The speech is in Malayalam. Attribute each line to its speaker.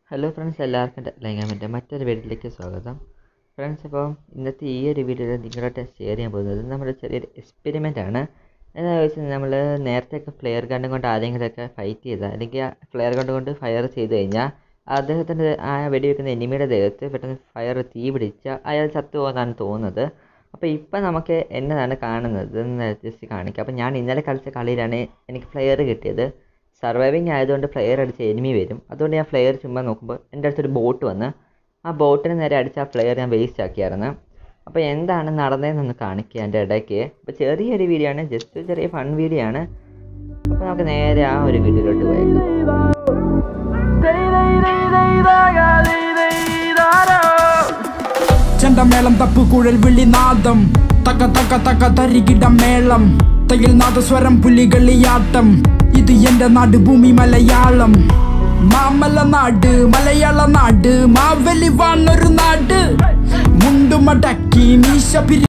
Speaker 1: ഹലോ ഫ്രണ്ട്സ് എല്ലാവർക്കും ലൈങ്ങാമിൻ്റെ മറ്റൊരു വീഡിയോയിലേക്ക് സ്വാഗതം ഫ്രണ്ട്സ് അപ്പോൾ ഇന്നത്തെ ഈ ഒരു വീഡിയോയിൽ നിങ്ങളോട്ട് ഷെയർ ചെയ്യാൻ പോകുന്നത് നമ്മുടെ ചെറിയൊരു എക്സ്പെരിമെൻ്റ് ആണ് എന്താണെന്ന് വെച്ചാൽ നമ്മൾ നേരത്തെയൊക്കെ ഫ്ലെയർ ഗണ്ണും കൊണ്ട് ആരെങ്കിലുമൊക്കെ ഫൈറ്റ് ചെയ്താൽ അല്ലെങ്കിൽ ആ ഫ്ലെയർ ഗണ്ണ് കൊണ്ട് ഫയർ ചെയ്ത് കഴിഞ്ഞാൽ അദ്ദേഹത്തിൻ്റെ ആ വെടിവെക്കുന്ന എനിമിയുടെ ദേഹത്ത് പെട്ടെന്ന് ഫയർ തീ പിടിച്ചാൽ അയാൾ ചത്തു പോകുന്നതാണ് തോന്നുന്നത് അപ്പോൾ ഇപ്പം നമുക്ക് എന്നതാണ് കാണുന്നത് എന്ന് ജസ്റ്റ് കാണിക്കാം അപ്പോൾ ഞാൻ ഇന്നലെ കളിച്ച കളിയിലാണ് എനിക്ക് ഫ്ലെയർ കിട്ടിയത് സർവൈവിങ് ആയതുകൊണ്ട് ഫ്ലെയർ അടിച്ച് എനിമി വരും അതുകൊണ്ട് ഞാൻ ഫ്ലെയർ ചുമ്മാ നോക്കുമ്പോൾ എൻ്റെ അടുത്തൊരു ബോട്ട് വന്ന് ആ ബോട്ടിന് നേരെ അടിച്ച ആ ഫ്ലെയർ ഞാൻ വേസ്റ്റ് ആക്കിയായിരുന്നു അപ്പോൾ എന്താണ് നടന്നതെന്നൊന്ന് കാണിക്കുക എൻ്റെ ഇടയ്ക്ക് അപ്പോൾ ചെറിയൊരു വീഡിയോ ആണ് ജസ്റ്റ് ചെറിയ ഫൺ വീഡിയോ ആണ് അപ്പോൾ നമുക്ക് നേരെ ആ ഒരു വീഡിയോയിലോട്ട് പോയേക്കാം
Speaker 2: ചെണ്ടമേളം തപ്പുകുഴൽ വിളിനാദം തക്ക തക്ക തക്ക തരികിട മേളം തയ്യൽ നാദസ്വരം പുലികളിയാട്ടം ഇത് എന്റെ നാട് ഭൂമി മലയാളം മാമല നാട് മലയാള നാട് മാവലി വാണൊരു നാട് മുണ്ടുമടക്കി മീശ പിരി